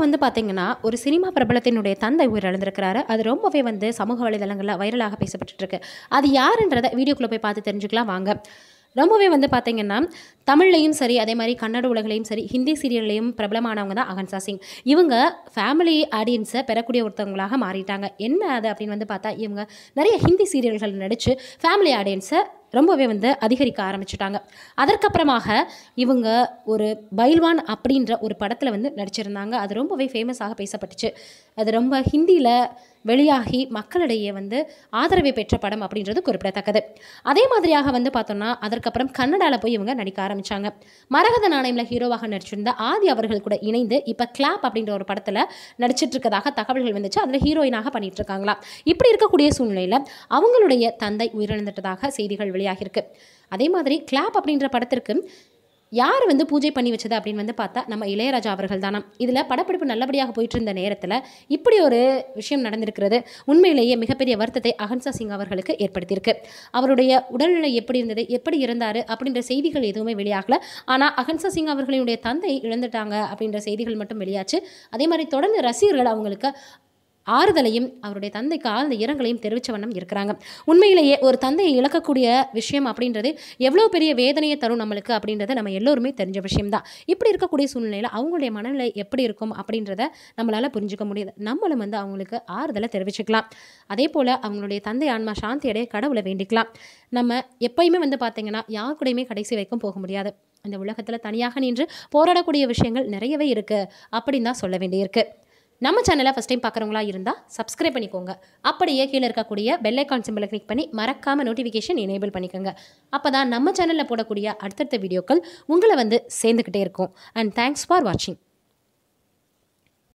வந்து பார்த்தீங்கன்னா ஒரு சினிமா பிரபலத்தினுடைய தந்தை உயிரிழந்திருக்கிறாரு அது ரொம்பவே வந்து சமூக வலைதளங்களில் வைரலாக பேசப்பட்டுட்டு இருக்கு அது யாருன்றதை வீடியோக்குள்ளே போய் பார்த்து தெரிஞ்சுக்கலாம் வாங்க ரொம்பவே வந்து பார்த்தீங்கன்னா தமிழ்லையும் சரி அதே மாதிரி கன்னட உலகிலையும் சரி ஹிந்தி சீரியல்லையும் பிரபலமானவங்க தான் அகன்சா சிங் இவங்க ஃபேமிலி ஆடியன்ஸை பெறக்கூடிய ஒருத்தவங்களாக மாறிட்டாங்க என்ன அது அப்படின்னு வந்து பார்த்தா இவங்க நிறைய ஹிந்தி சீரியல்கள் நடித்து ஃபேமிலி ஆடியன்ஸை ரொம்பவே வந்து அதிகரிக்க ஆரம்பிச்சிட்டாங்க அதற்கப்புறமாக இவங்க ஒரு பைல்வான் அப்படின்ற ஒரு படத்தில் வந்து நடிச்சிருந்தாங்க அது ரொம்பவே ஃபேமஸாக பேசப்பட்டுச்சு அது ரொம்ப ஹிந்தியில் வெளியாகி மக்களிடையே வந்து ஆதரவை பெற்ற படம் அப்படின்றது குறிப்பிடத்தக்கது அதே மாதிரியாக வந்து பார்த்தோம்னா அதற்கப்புறம் கன்னடாவில் போய் இவங்க நடிக்க ஆரம்பித்தாங்க மரகத நாணயமில் ஹீரோவாக நடிச்சிருந்த ஆதி அவர்கள் கூட இணைந்து இப்போ கிளாப் அப்படின்ற ஒரு படத்தில் நடிச்சிட்டு இருக்கதாக தகவல்கள் வந்துச்சு அதில் ஹீரோயினாக பண்ணிட்டு இருக்காங்களாம் இப்படி இருக்கக்கூடிய சூழ்நிலையில் அவங்களுடைய தந்தை உயிரிழந்துட்டதாக செய்திகள் வெளியாகியிருக்கு அதே மாதிரி கிளாப் அப்படின்ற படத்திற்கு யார் வந்து பூஜை பண்ணி வச்சது அப்படின்னு வந்து பார்த்தா நம்ம இளையராஜா அவர்கள் தானாம் இதில் படப்பிடிப்பு நல்லபடியாக போயிட்டு இருந்த நேரத்தில் இப்படி ஒரு விஷயம் நடந்திருக்கிறது உண்மையிலேயே மிகப்பெரிய வருத்தத்தை அகன்சா சிங் அவர்களுக்கு ஏற்படுத்தியிருக்கு அவருடைய உடல்நிலை எப்படி இருந்தது எப்படி இருந்தார் அப்படின்ற செய்திகள் எதுவுமே வெளியாகல ஆனால் அகன்சா சிங் அவர்களுடைய தந்தை இழந்துட்டாங்க அப்படின்ற செய்திகள் மட்டும் வெளியாச்சு அதே மாதிரி தொடர்ந்து ரசிகர்கள் அவங்களுக்கு ஆறுதலையும் அவருடைய தந்தைக்கு ஆழ்ந்த இரங்கலையும் தெரிவித்த வண்ணம் இருக்கிறாங்க உண்மையிலேயே ஒரு தந்தையை இழக்கக்கூடிய விஷயம் அப்படின்றது எவ்வளோ பெரிய வேதனையை தரும் நம்மளுக்கு அப்படின்றத நம்ம எல்லோருமே தெரிஞ்ச விஷயம்தான் இப்படி இருக்கக்கூடிய சூழ்நிலையில் அவங்களுடைய மனநிலை எப்படி இருக்கும் அப்படின்றத நம்மளால் புரிஞ்சுக்க முடியுது நம்மளும் வந்து அவங்களுக்கு ஆறுதலை தெரிவிச்சுக்கலாம் அதே போல் அவங்களுடைய தந்தை ஆன்மா சாந்தியடைய கடவுளை வேண்டிக்கலாம் நம்ம எப்பயுமே வந்து பார்த்தீங்கன்னா யார் கூடயுமே கடைசி வரைக்கும் போக முடியாது இந்த உலகத்தில் தனியாக நின்று போராடக்கூடிய விஷயங்கள் நிறையவே இருக்குது அப்படின்னு தான் சொல்ல வேண்டியிருக்கு நம்ம சேனலை ஃபஸ்ட் டைம் பார்க்குறவங்களா இருந்தால் சப்ஸ்கிரைப் பண்ணிக்கோங்க அப்படியே கீழே இருக்கக்கூடிய பெல் ஐக்கான் சிம்பிளை கிளிக் பண்ணி மறக்காமல் நோட்டிஃபிகேஷன் எனேபிள் பண்ணிக்கோங்க அப்போ தான் நம்ம சேனலில் போடக்கூடிய அடுத்தடுத்த வீடியோக்கள் உங்களை வந்து சேர்ந்துக்கிட்டே இருக்கும் அண்ட் தேங்க்ஸ் ஃபார் வாட்சிங்